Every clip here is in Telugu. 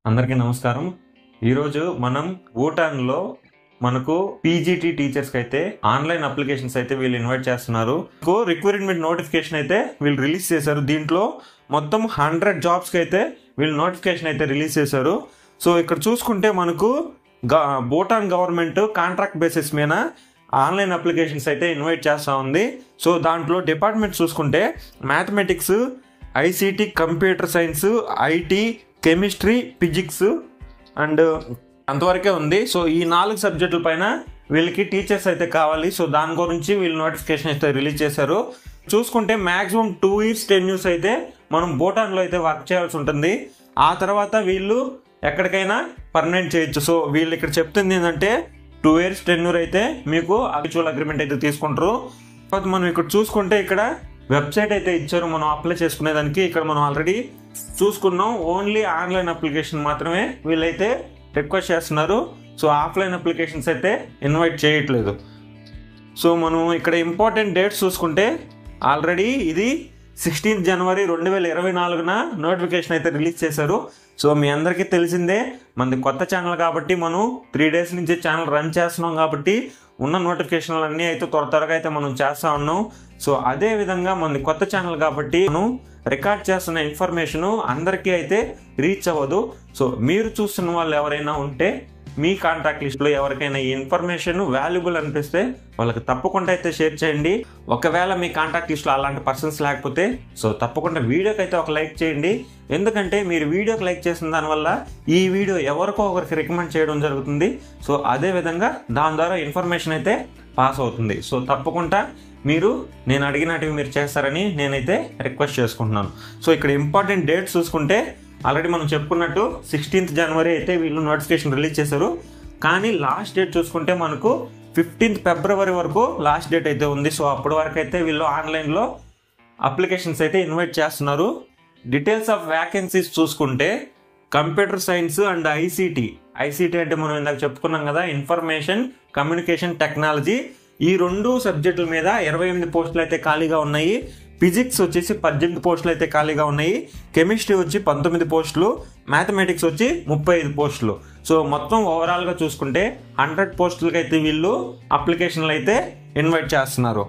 అందరికీ నమస్కారం ఈరోజు మనం భూటాన్లో మనకు పీజీటీ టీచర్స్కి అయితే ఆన్లైన్ అప్లికేషన్స్ అయితే వీళ్ళు ఇన్వైట్ చేస్తున్నారు రిక్వైర్మెంట్ నోటిఫికేషన్ అయితే వీళ్ళు రిలీజ్ చేశారు దీంట్లో మొత్తం హండ్రెడ్ జాబ్స్కి అయితే వీళ్ళు నోటిఫికేషన్ అయితే రిలీజ్ చేశారు సో ఇక్కడ చూసుకుంటే మనకు గా- భూటాన్ గవర్నమెంట్ కాంట్రాక్ట్ బేసిస్ మీద ఆన్లైన్ అప్లికేషన్స్ అయితే ఇన్వైట్ చేస్తూ ఉంది సో దాంట్లో డిపార్ట్మెంట్ చూసుకుంటే mathematics ICT computer science IT chemistry physics and అంతవరకే ఉంది సో ఈ నాలుగు సబ్జెక్టుల పైన వీళ్ళకి టీచర్స్ అయితే కావాలి సో దాని గురించి వీళ్ళు నోటిఫికేషన్ అయితే రిలీజ్ చేశారు చూసుకుంటే maximum two years ten years అయితే మనం భూటాన్లో అయితే వర్క్ చేయాల్సి ఉంటుంది ఆ తర్వాత వీళ్ళు ఎక్కడికైనా పర్మనెంట్ చేయొచ్చు సో వీళ్ళు ఇక్కడ చెప్తుంది ఏంటంటే టూ ఇయర్స్ టెన్ ఇయర్ అయితే మీకు అగ్చువల్ అగ్రిమెంట్ అయితే తీసుకుంటారు తర్వాత మనం ఇక్కడ చూసుకుంటే ఇక్కడ వెబ్సైట్ అయితే ఇచ్చారు మనం అప్లై చేసుకునేదానికి ఇక్కడ మనం ఆల్రెడీ చూసుకున్నాం ఓన్లీ ఆన్లైన్ అప్లికేషన్ మాత్రమే వీళ్ళైతే రిక్వెస్ట్ చేస్తున్నారు సో ఆఫ్లైన్ అప్లికేషన్స్ అయితే ఇన్వైట్ చేయట్లేదు సో మనం ఇక్కడ ఇంపార్టెంట్ డేట్స్ చూసుకుంటే ఆల్రెడీ ఇది సిక్స్టీన్త్ జనవరి రెండు వేల ఇరవై నాలుగున నోటిఫికేషన్ అయితే రిలీజ్ చేశారు సో మీ అందరికీ తెలిసిందే మనది కొత్త ఛానల్ కాబట్టి మనం త్రీ డేస్ నుంచి ఛానల్ రన్ చేస్తున్నాం కాబట్టి ఉన్న నోటిఫికేషన్లు అన్నీ అయితే త్వర త్వరగా అయితే మనం చేస్తూ ఉన్నాం సో అదే విధంగా మనది కొత్త ఛానల్ కాబట్టి మనం రికార్డ్ చేస్తున్న ఇన్ఫర్మేషన్ అందరికీ అయితే రీచ్ అవ్వదు సో మీరు చూస్తున్న వాళ్ళు ఎవరైనా ఉంటే మీ కాంటాక్ట్ లిస్ట్లో ఎవరికైనా ఈ ఇన్ఫర్మేషన్ వాల్యుబుల్ అనిపిస్తే వాళ్ళకి తప్పకుండా అయితే షేర్ చేయండి ఒకవేళ మీ కాంటాక్ట్ లిస్ట్లో అలాంటి పర్సన్స్ లేకపోతే సో తప్పకుండా వీడియోకి అయితే ఒక లైక్ చేయండి ఎందుకంటే మీరు వీడియోకి లైక్ చేసిన దానివల్ల ఈ వీడియో ఎవరికో ఒకరికి రికమెండ్ చేయడం జరుగుతుంది సో అదే విధంగా దాని ద్వారా ఇన్ఫర్మేషన్ అయితే పాస్ అవుతుంది సో తప్పకుండా మీరు నేను అడిగినట్టువి మీరు చేస్తారని నేనైతే రిక్వెస్ట్ చేసుకుంటున్నాను సో ఇక్కడ ఇంపార్టెంట్ డేట్స్ చూసుకుంటే ఆల్రెడీ మనం చెప్పుకున్నట్టు సిక్స్టీన్త్ జనవరి అయితే వీళ్ళు నోటిఫికేషన్ రిలీజ్ చేశారు కానీ లాస్ట్ డేట్ చూసుకుంటే మనకు ఫిఫ్టీన్త్ ఫిబ్రవరి వరకు లాస్ట్ డేట్ అయితే ఉంది సో అప్పటి వరకు అయితే వీళ్ళు ఆన్లైన్లో అప్లికేషన్స్ అయితే ఇన్వైట్ చేస్తున్నారు డీటెయిల్స్ ఆఫ్ వ్యాకెన్సీస్ చూసుకుంటే computer science and ICT ICT అంటే మనం ఇందాక చెప్పుకున్నాం కదా ఇన్ఫర్మేషన్ కమ్యూనికేషన్ టెక్నాలజీ ఈ రెండు సబ్జెక్టుల మీద ఇరవై ఎనిమిది పోస్టులు అయితే ఖాళీగా ఉన్నాయి ఫిజిక్స్ వచ్చేసి పద్దెనిమిది పోస్టులు అయితే ఖాళీగా ఉన్నాయి కెమిస్ట్రీ వచ్చి పంతొమ్మిది పోస్టులు మ్యాథమెటిక్స్ వచ్చి ముప్పై ఐదు పోస్టులు సో మొత్తం ఓవరాల్గా చూసుకుంటే హండ్రెడ్ పోస్టులకి అయితే వీళ్ళు అప్లికేషన్లు అయితే ఇన్వైట్ చేస్తున్నారు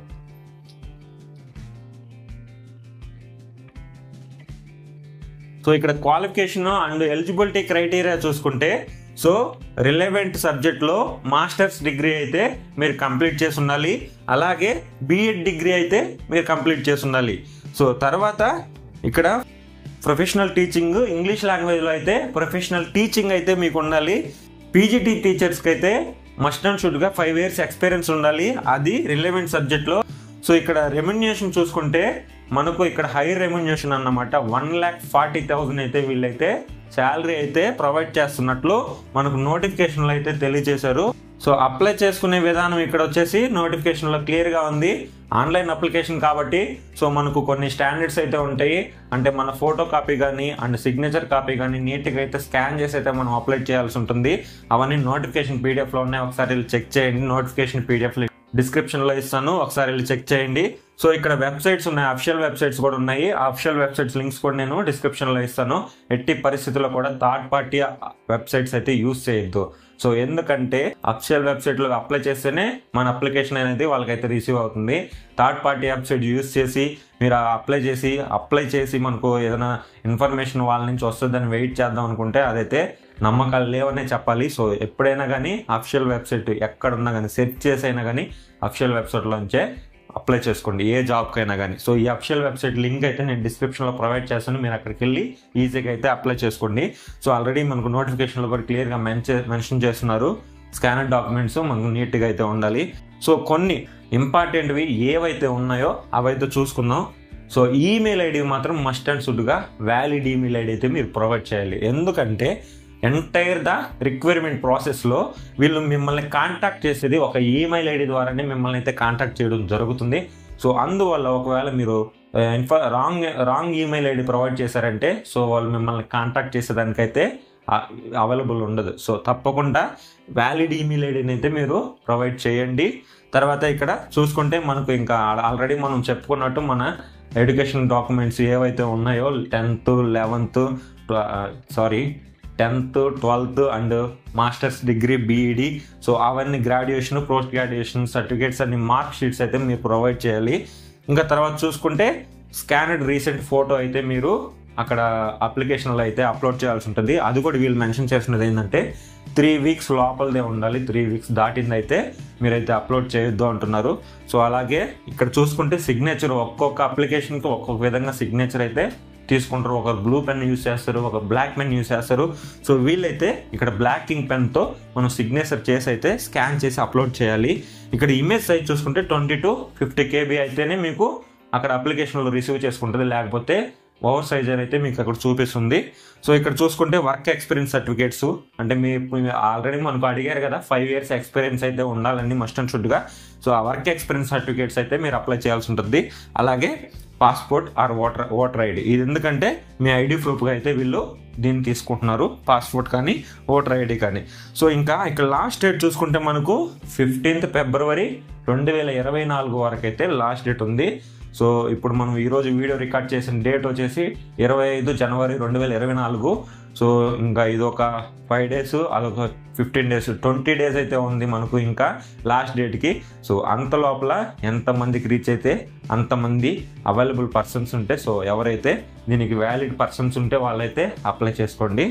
సో ఇక్కడ క్వాలిఫికేషన్ అండ్ ఎలిజిబిలిటీ క్రైటీరియా చూసుకుంటే సో రిలవెంట్ సబ్జెక్ట్లో మాస్టర్స్ డిగ్రీ అయితే మీరు కంప్లీట్ చేసి ఉండాలి అలాగే బీఎడ్ డిగ్రీ అయితే మీరు కంప్లీట్ చేసి ఉండాలి సో తర్వాత ఇక్కడ ప్రొఫెషనల్ టీచింగ్ ఇంగ్లీష్ లాంగ్వేజ్లో అయితే ప్రొఫెషనల్ టీచింగ్ అయితే మీకు ఉండాలి పీజీటీ టీచర్స్కి అయితే మస్ట్ అండ్ షుడ్గా ఫైవ్ ఇయర్స్ ఎక్స్పీరియన్స్ ఉండాలి అది రిలవెంట్ సబ్జెక్ట్లో సో ఇక్కడ రెమ్యునేషన్ చూసుకుంటే మనకు ఇక్కడ హై రెమ్యునేషన్ అన్నమాట వన్ ల్యాక్ ఫార్టీ థౌజండ్ అయితే వీళ్ళైతే శాలరీ అయితే ప్రొవైడ్ చేస్తున్నట్లు మనకు నోటిఫికేషన్లో అయితే తెలియజేశారు సో అప్లై చేసుకునే విధానం ఇక్కడ వచ్చేసి నోటిఫికేషన్లో క్లియర్గా ఉంది ఆన్లైన్ అప్లికేషన్ కాబట్టి సో మనకు కొన్ని స్టాండర్డ్స్ అయితే ఉంటాయి అంటే మన ఫోటో కాపీ కానీ అండ్ సిగ్నేచర్ కాపీ కానీ నీట్గా అయితే స్కాన్ చేసి అయితే మనం అప్లోడ్ చేయాల్సి ఉంటుంది అవన్నీ నోటిఫికేషన్ పీడిఎఫ్లో ఉన్నాయి ఒకసారి వెళ్ళి చెక్ చేయండి నోటిఫికేషన్ పీడిఎఫ్ డిస్క్రిప్షన్లో ఇస్తాను ఒకసారి వెళ్ళి చెక్ చేయండి సో ఇక్కడ వెబ్సైట్స్ ఉన్నాయి అఫిషియల్ వెబ్సైట్స్ కూడా ఉన్నాయి ఆ అఫిషియల్ వెబ్సైట్స్ లింక్స్ కూడా నేను డిస్క్రిప్షన్లో ఇస్తాను ఎట్టి పరిస్థితుల్లో కూడా థర్డ్ పార్టీ వెబ్సైట్స్ అయితే యూస్ చేయొద్దు సో ఎందుకంటే అఫిషియల్ వెబ్సైట్లో అప్లై చేస్తేనే మన అప్లికేషన్ అనేది వాళ్ళకైతే రిసీవ్ అవుతుంది థర్డ్ పార్టీ వెబ్సైట్ యూస్ చేసి మీరు అప్లై చేసి అప్లై చేసి మనకు ఏదైనా ఇన్ఫర్మేషన్ వాళ్ళ నుంచి వస్తుందని వెయిట్ చేద్దాం అనుకుంటే అదైతే నమ్మకాలు లేవనే చెప్పాలి సో ఎప్పుడైనా కానీ అఫిషియల్ వెబ్సైట్ ఎక్కడున్నా కానీ సెర్చ్ చేసైనా కానీ అఫిషియల్ వెబ్సైట్లోంచే అప్లై చేసుకోండి ఏ జాబ్కైనా కానీ సో ఈ అఫిషియల్ వెబ్సైట్ లింక్ అయితే నేను డిస్క్రిప్షన్లో ప్రొవైడ్ చేస్తాను మీరు అక్కడికి వెళ్ళి ఈజీగా అయితే అప్లై చేసుకోండి సో ఆల్రెడీ మనకు నోటిఫికేషన్లో కూడా క్లియర్గా మెన్షన్ మెన్షన్ చేస్తున్నారు స్కానర్ డాక్యుమెంట్స్ మనకు నీట్గా అయితే ఉండాలి సో కొన్ని ఇంపార్టెంట్వి ఏవైతే ఉన్నాయో అవైతే చూసుకుందాం సో ఈమెయిల్ ఐడి మాత్రం మస్ట్ అండ్ షుడ్గా వ్యాలిడ్ ఈమెయిల్ ఐడి అయితే మీరు ప్రొవైడ్ చేయాలి ఎందుకంటే ఎంటైర్ ద రిక్వైర్మెంట్ ప్రాసెస్లో వీళ్ళు మిమ్మల్ని కాంటాక్ట్ చేసేది ఒక ఈమెయిల్ ఐడి ద్వారానే మిమ్మల్ని అయితే కాంటాక్ట్ చేయడం జరుగుతుంది సో అందువల్ల ఒకవేళ మీరు ఇన్ఫా wrong wrong email ID provide చేశారంటే సో వాళ్ళు మిమ్మల్ని కాంటాక్ట్ చేసేదానికైతే అవైలబుల్ ఉండదు సో తప్పకుండా వ్యాలిడ్ ఈమెయిల్ ఐడిని అయితే మీరు ప్రొవైడ్ చేయండి తర్వాత ఇక్కడ చూసుకుంటే మనకు ఇంకా ఆల్రెడీ మనం చెప్పుకున్నట్టు మన ఎడ్యుకేషన్ డాక్యుమెంట్స్ ఏవైతే ఉన్నాయో tenth eleventh sorry tenth twelfth and masters degree BEd so అవన్నీ గ్రాడ్యుయేషన్ పోస్ట్ గ్రాడ్యుయేషన్ సర్టిఫికేట్స్ అన్ని మార్క్ షీట్స్ అయితే మీరు ప్రొవైడ్ చేయాలి ఇంకా తర్వాత చూసుకుంటే స్కానర్డ్ రీసెంట్ ఫోటో అయితే మీరు అక్కడ అప్లికేషన్లో అయితే అప్లోడ్ చేయాల్సి ఉంటుంది అది కూడా వీళ్ళు మెన్షన్ చేసినది ఏంటంటే త్రీ వీక్స్ లోపలదే ఉండాలి త్రీ వీక్స్ దాటింది అయితే మీరైతే అప్లోడ్ చేయొద్దు అంటున్నారు సో అలాగే ఇక్కడ చూసుకుంటే సిగ్నేచర్ ఒక్కొక్క అప్లికేషన్కి ఒక్కొక్క విధంగా సిగ్నేచర్ అయితే తీసుకుంటారు ఒక బ్లూ పెన్ యూస్ చేస్తారు ఒక బ్లాక్ పెన్ యూస్ చేస్తారు సో వీళ్ళైతే ఇక్కడ బ్లాక్ కింగ్ పెన్తో మనం సిగ్నేచర్ చేసి అయితే స్కాన్ చేసి అప్లోడ్ చేయాలి ఇక్కడ ఇమేజ్ సైజ్ చూసుకుంటే ట్వంటీ టు ఫిఫ్టీ కేబీ అయితేనే మీకు అక్కడ అప్లికేషన్లో రిసీవ్ చేసుకుంటుంది లేకపోతే ఓవర్ సైజ్ అని అయితే మీకు అక్కడ చూపిస్తుంది సో ఇక్కడ చూసుకుంటే వర్క్ ఎక్స్పీరియన్స్ సర్టిఫికేట్స్ అంటే మీ ఆల్రెడీ మనకు అడిగారు కదా ఫైవ్ ఇయర్స్ ఎక్స్పీరియన్స్ అయితే ఉండాలని మస్ట్ అండ్ షుడ్గా సో ఆ వర్క్ ఎక్స్పీరియన్స్ సర్టిఫికేట్స్ అయితే మీరు అప్లై చేయాల్సి ఉంటుంది అలాగే passport or voter voter ID ఇది ఎందుకంటే మీ ఐడి ప్రూఫ్గా అయితే వీళ్ళు దీన్ని తీసుకుంటున్నారు పాస్పోర్ట్ కానీ ఓటర్ ఐడి కానీ సో ఇంకా ఇక్కడ లాస్ట్ డేట్ చూసుకుంటే మనకు ఫిఫ్టీన్త్ ఫిబ్రవరి రెండు వేల ఇరవై నాలుగు వరకు అయితే లాస్ట్ డేట్ ఉంది సో ఇప్పుడు మనం ఈరోజు వీడియో రికార్డ్ చేసిన డేట్ వచ్చేసి ఇరవై ఐదు జనవరి రెండు వేల ఇరవై నాలుగు సో ఇంకా ఇది ఒక ఫైవ్ డేస్ అదొక ఫిఫ్టీన్ డేస్ ట్వంటీ డేస్ అయితే ఉంది మనకు ఇంకా లాస్ట్ డేట్కి సో అంత లోపల ఎంతమందికి రీచ్ అయితే అంతమంది అవైలబుల్ పర్సన్స్ ఉంటే సో ఎవరైతే దీనికి వ్యాలిడ్ పర్సన్స్ ఉంటే వాళ్ళైతే అప్లై చేసుకోండి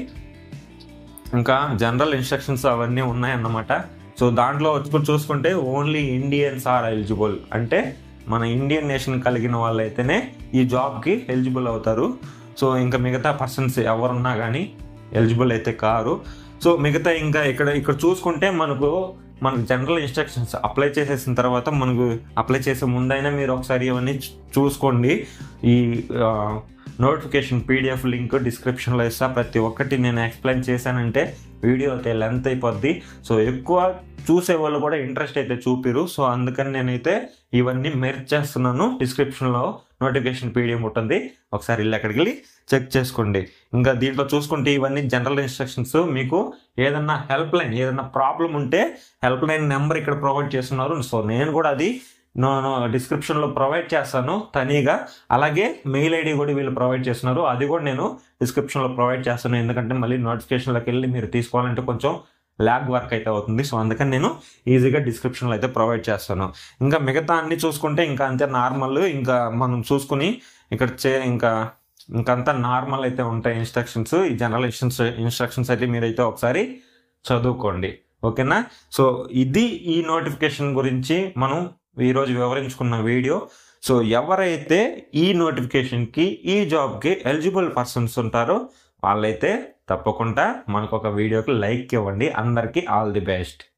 ఇంకా జనరల్ ఇన్స్ట్రక్షన్స్ అవన్నీ ఉన్నాయన్నమాట సో దాంట్లో వచ్చి చూసుకుంటే ఓన్లీ ఇండియన్స్ ఆర్ ఎలిజిబుల్ అంటే మన ఇండియన్ నేషన్ కలిగిన వాళ్ళైతేనే ఈ జాబ్కి ఎలిజిబుల్ అవుతారు సో ఇంకా మిగతా పర్సన్స్ ఎవరున్నా కానీ ఎలిజిబుల్ అయితే కారు సో మిగతా ఇంకా ఇక్కడ ఇక్కడ చూసుకుంటే మనకు మన జనరల్ ఇన్స్ట్రక్షన్స్ అప్లై చేసేసిన తర్వాత మనకు అప్లై చేసే ముందైనా మీరు ఒకసారి ఇవన్నీ చూ- చూసుకోండి ఈ నోటిఫికేషన్ పీడిఎఫ్ లింక్ డిస్క్రిప్షన్లో ఇస్తా ప్రతి ఒక్కటి నేను ఎక్స్ప్లెయిన్ చేశానంటే వీడియో అయితే లెంత్ అయిపోద్ది సో ఎక్కువ చూసే వాళ్ళు కూడా ఇంట్రెస్ట్ అయితే చూపిరు సో అందుకని నేనైతే ఇవన్నీ మెర్చ్ చేస్తున్నాను డిస్క్రిప్షన్లో నోటిఫికేషన్ పీడిఎఫ్ ఉంటుంది ఒకసారి వెళ్ళి అక్కడికి వెళ్ళి చెక్ చేసుకోండి ఇంకా దీంట్లో చూసుకుంటే ఇవన్నీ జనరల్ ఇన్స్ట్రక్షన్స్ మీకు ఏదన్నా హెల్ప్ లైన్ ఏదన్నా ప్రాబ్లం ఉంటే హెల్ప్ లైన్ నెంబర్ ఇక్కడ ప్రొవైడ్ చేస్తున్నారు సో నేను కూడా అది నేను డిస్క్రిప్షన్లో ప్రొవైడ్ చేస్తాను తనీగా అలాగే మెయిల్ ఐడి కూడా వీళ్ళు ప్రొవైడ్ చేస్తున్నారు అది కూడా నేను డిస్క్రిప్షన్లో ప్రొవైడ్ చేస్తాను ఎందుకంటే మళ్ళీ నోటిఫికేషన్లోకి వెళ్ళి మీరు తీసుకోవాలంటే కొంచెం ల్యాగ్ వర్క్ అయితే అవుతుంది సో అందుకని నేను ఈజీగా డిస్క్రిప్షన్లో అయితే ప్రొవైడ్ చేస్తాను ఇంకా మిగతా అన్ని చూసుకుంటే ఇంకా అంతే నార్మల్ ఇంకా మనం చూసుకుని ఇక్కడ చే ఇంకా ఇంకంతా నార్మల్ అయితే ఉంటాయి ఇన్స్ట్రక్షన్స్ ఈ జనరల్ ఇన్స్ట్రక్షన్స్ ఇన్స్ట్రక్షన్స్ అయితే మీరైతే ఒకసారి చదువుకోండి ఓకేనా సో ఇది ఈ నోటిఫికేషన్ గురించి మనం ఈరోజు వివరించుకున్న వీడియో సో ఎవరైతే ఈ నోటిఫికేషన్కి ఈ జాబ్కి ఎలిజిబుల్ పర్సన్స్ ఉంటారో వాళ్ళైతే తప్పకుండా మనకు ఒక వీడియోకి లైక్ ఇవ్వండి అందరికీ ఆల్ ది బెస్ట్